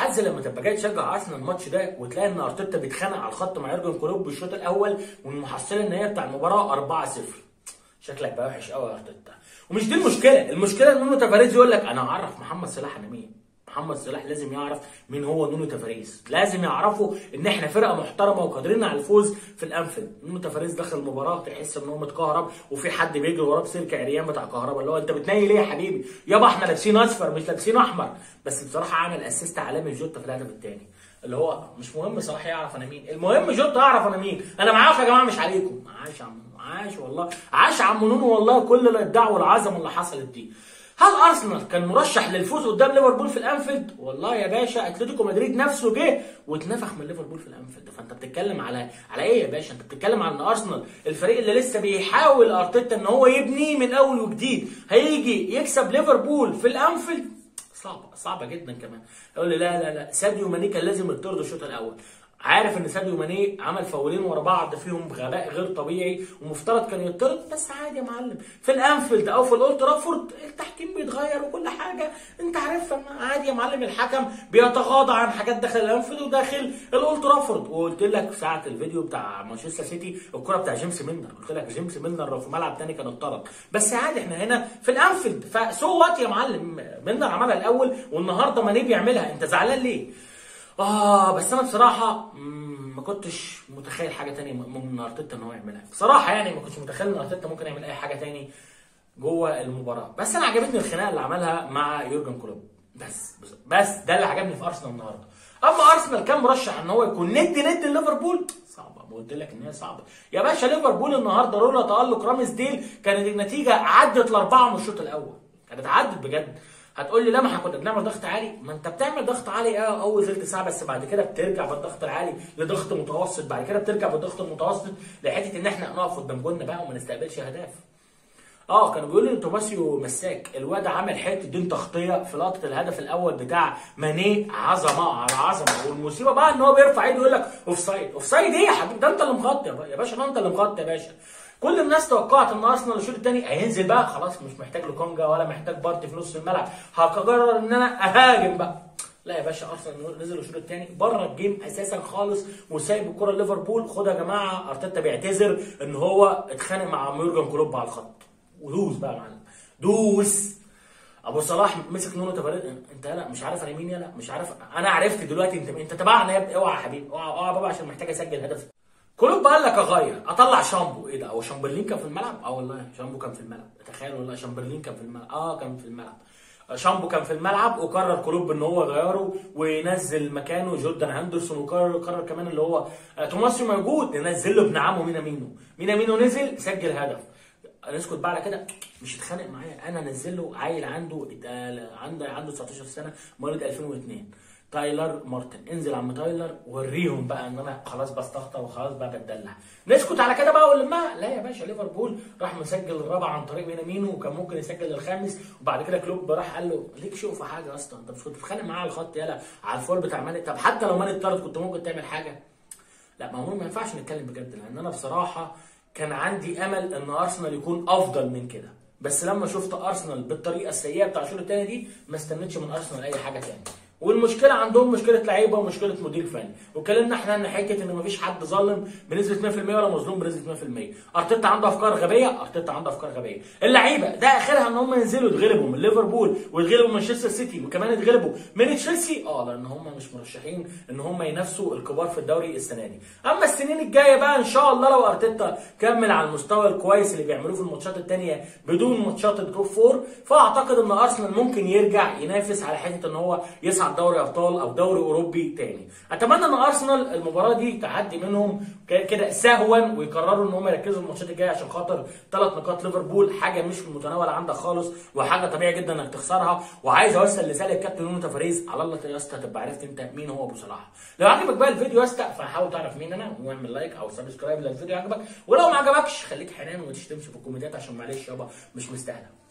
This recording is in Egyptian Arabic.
حظ لما تبقى جاي تشجع ارسنال الماتش ده وتلاقي ان ارتيتا بيتخانق على الخط مع يورجن كلوب بالشوط الاول والمحصله النهائيه بتاع المباراه 4-0 شكلك بقى وحش قوي يا ارتيتا ومش دي المشكله المشكله ان نونو تافاريز يقول لك انا هعرف محمد صلاح انا مين محمد صلاح لازم يعرف مين هو نونو تافاريز لازم يعرفوا ان احنا فرقه محترمه وقادرين على الفوز في الانفيلد نونو تافاريز دخل المباراه تحس ان هو متكهرب وفي حد بيجري وراه بسلك عريان بتاع كهرباء اللي هو انت بتنيل ليه يا حبيبي يابا احنا لابسين اصفر مش لابسين احمر بس بصراحه عمل اسيست عالمي جوتا في الهدف الثاني اللي هو مش مهم صلاح يعرف انا مين المهم جوتا يعرف انا مين انا معاكم يا جماعه مش عليكم عاش يا عم عاش والله عاش عم نونو والله كل الابداع والعظمه اللي حصلت دي هل ارسنال كان مرشح للفوز قدام ليفربول في الانفيلد؟ والله يا باشا اتلتيكو مدريد نفسه جه واتنفخ من ليفربول في الانفيلد، فانت بتتكلم على على ايه يا باشا؟ انت بتتكلم على ان ارسنال الفريق اللي لسه بيحاول ارتيتا ان هو يبنيه من اول وجديد، هيجي يكسب ليفربول في الانفيلد؟ صعبه صعبه جدا كمان، يقول لي لا لا لا ساديو ماني كان لازم يطرد الشوط الاول، عارف ان ساديو ماني عمل فاولين ورا بعض فيهم بغباء غير طبيعي ومفترض كان يطرد بس عادي يا معلم في الانفيلد او في الاولد ترافورد التحكيم بيتغير وكل حاجه انت عارفها عادي يا معلم الحكم بيتغاضى عن حاجات داخل الانفيلد وداخل الاولد ترافورد وقلت لك في ساعه الفيديو بتاع مانشستر سيتي الكره بتاع جيمس ميلنر قلت لك جيمس ميلنر لو في ملعب تاني كان اتطرد بس عادي احنا هنا في الانفيلد فسو وات يا معلم ميلنر عملها الاول والنهارده ماني بيعملها انت زعلان ليه؟ اه بس انا بصراحه ما كنتش متخيل حاجه تانية من ارتيتا ان هو يعملها بصراحه يعني ما كنتش متخيل ان ارتيتا ممكن يعمل اي حاجه تاني جوه المباراه بس انا عجبتني الخناقه اللي عملها مع يورجن كلوب بس بس ده اللي عجبني في ارسنال النهارده اما ارسنال كان مرشح ان هو يكون ند ند ليفربول صعبه ما قلت لك ان هي صعبه يا باشا ليفربول النهارده لولا تالق رامز ديل كانت النتيجه عدت لاربعه من الشوط الاول كانت عدت بجد هتقول لي لا ما احنا كنا بنعمل ضغط عالي ما انت بتعمل ضغط عالي اه اول ثلث ساعه بس بعد كده بترجع بالضغط العالي لضغط متوسط بعد كده بترجع بالضغط المتوسط لحته ان احنا نقف قدام جولنا بقى وما نستقبلش اهداف اه كانوا بيقولوا ان توماسيو مساك الواد عمل حته دين تغطيه في لقطه الهدف الاول بتاع ماني عظمه على عظمه والمصيبه بقى ان هو بيرفع ايده يقول لك اوف سايد اوف سايد ايه يا حبيبي ده انت اللي مغطي يا باشا ده انت اللي مغطي يا باشا كل الناس توقعت ان ارسنال الشوط الثاني هينزل بقى خلاص مش محتاج لوكونجا ولا محتاج بارتي في نص الملعب هقرر ان انا اهاجم بقى لا يا باشا ارسنال نزل الشوط الثاني بره الجيم اساسا خالص وسايب الكره ليفربول خدها يا جماعه ارتيتا بيعتذر ان هو اتخانق مع يورجن كلوب على الخط ودوس بقى يا معلم دوس ابو صلاح مسك نونو تفاريز انت لا مش عارف انا مين يلا مش عارف انا عرفت دلوقتي انت انت تبعنا يا ابني اوعى يا حبيبي اوعى اوعى بابا عشان محتاج اسجل هدف كلوب قال لك اغير اطلع شامبو ايه ده هو شامبرلين كان في الملعب اه والله شامبو كان في الملعب تخيل والله شامبرلين كان في الملعب اه كان في الملعب شامبو كان في الملعب وقرر كلوب ان هو يغيره وينزل مكانه جوردان هاندرسون وقرر قرر كمان اللي هو توماسيو موجود ينزل له ابن عمه مينامينو مينامينو نزل سجل هدف نسكت بقى على كده مش يتخانق معايا انا انزل له عيل عنده عنده عنده 19 سنه مواليد 2002 تايلر مارتن انزل عم تايلر وريهم بقى ان انا خلاص بستخطى وخلاص بقى بتدلع نسكت على كده بقى ولما لا يا باشا ليفربول راح مسجل الرابع عن طريق مينامينو وكان ممكن يسجل الخامس وبعد كده كلوب راح قال له ليك شوف حاجه اصلا انت مش كنت بتتخانق معاه على الخط يلا على الفول بتاع ماني طب حتى لو ماني اتطرد كنت ممكن تعمل حاجه لا ما هو ما ينفعش نتكلم بجد لان انا بصراحه كان عندي امل ان ارسنال يكون افضل من كده بس لما شفت ارسنال بالطريقه السيئه بتاع الشوط الثاني دي ما استنيتش من ارسنال اي حاجه تاني والمشكله عندهم مشكله لعيبه ومشكله مدير فني واتكلمنا احنا ان حكايه ان مفيش حد ظالم بنسبه 100% ولا مظلوم بنسبه 100% ارتيتا عنده افكار غبيه ارتيتا عنده افكار غبيه اللعيبه ده اخرها ان هم ينزلوا يتغلبوا من ليفربول ويتغلبوا من مانشستر سيتي وكمان يتغلبوا من تشيلسي اه لان هم مش مرشحين ان هم ينافسوا الكبار في الدوري السنه دي اما السنين الجايه بقى ان شاء الله لو ارتيتا كمل على المستوى الكويس اللي بيعملوه في الماتشات الثانيه بدون ماتشات التوب فور فاعتقد ان ارسنال ممكن يرجع ينافس على حته ان هو يصعد دوري ابطال او دوري اوروبي تاني اتمنى ان ارسنال المباراه دي تعدي منهم كده سهوا ويقرروا ان هم يركزوا الماتشات الجايه عشان خاطر ثلاث نقاط ليفربول حاجه مش في المتناول عندك خالص وحاجه طبيعي جدا انك تخسرها وعايز اوصل رساله الكابتن نونو تفاريز على الله يا اسطى تبقى عرفت انت مين هو ابو صلاح لو عجبك بقى الفيديو يا اسطى فحاول تعرف مين انا واعمل لايك او سبسكرايب لو الفيديو عجبك ولو ما عجبكش خليك حنان وما تشتمش في الكومنتات عشان معلش يابا مش مستاهله